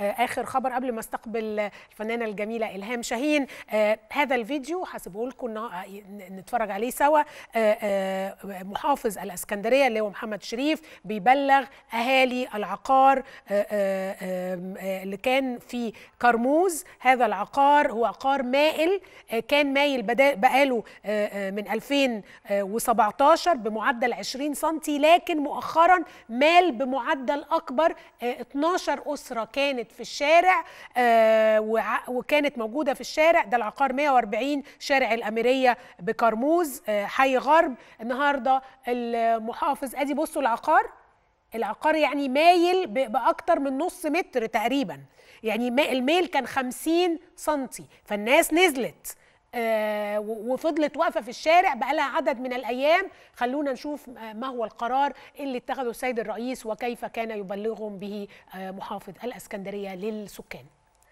اخر خبر قبل ما استقبل الفنانه الجميله الهام شاهين آه، هذا الفيديو هسيبه لكم نتفرج عليه سوا آه، آه، محافظ الاسكندريه اللي هو محمد شريف بيبلغ اهالي العقار آه، آه، آه، آه، اللي كان في كرموز هذا العقار هو عقار مائل آه، كان مايل بدا- بقاله آه، آه، من 2017 بمعدل 20 سنتي لكن مؤخرا مال بمعدل اكبر آه، 12 اسره كانت في الشارع آه، وع- وكانت موجوده في الشارع ده العقار 140 شارع الاميريه بكرموز آه، حي غرب النهارده المحافظ ادي بصوا العقار العقار يعني مايل ب- باكتر من نص متر تقريبا يعني ما- الميل كان 50 سنتي فالناس نزلت آه، و- وفضلت واقفه في الشارع بقى لها عدد من الايام خلونا نشوف آه، ما هو القرار اللي اتخذه السيد الرئيس وكيف كان يبلغهم به آه، محافظ الاسكندريه للسكان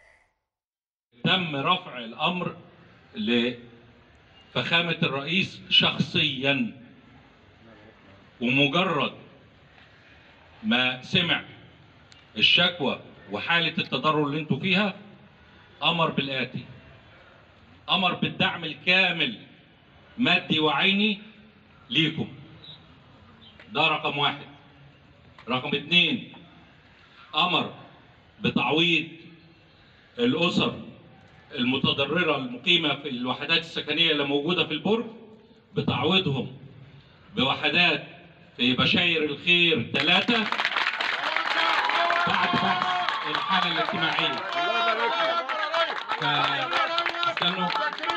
تم رفع الامر لفخامه الرئيس شخصيا ومجرد ما سمع الشكوى وحاله التضرر اللي انتوا فيها امر بالاتي امر بالدعم الكامل مادي وعيني ليكم ده رقم واحد رقم اتنين امر بتعويض الاسر المتضرره المقيمه في الوحدات السكنيه اللي موجوده في البرج بتعويضهم بوحدات في بشاير الخير ثلاثه بعد بحث الحاله الاجتماعيه ف- استنوا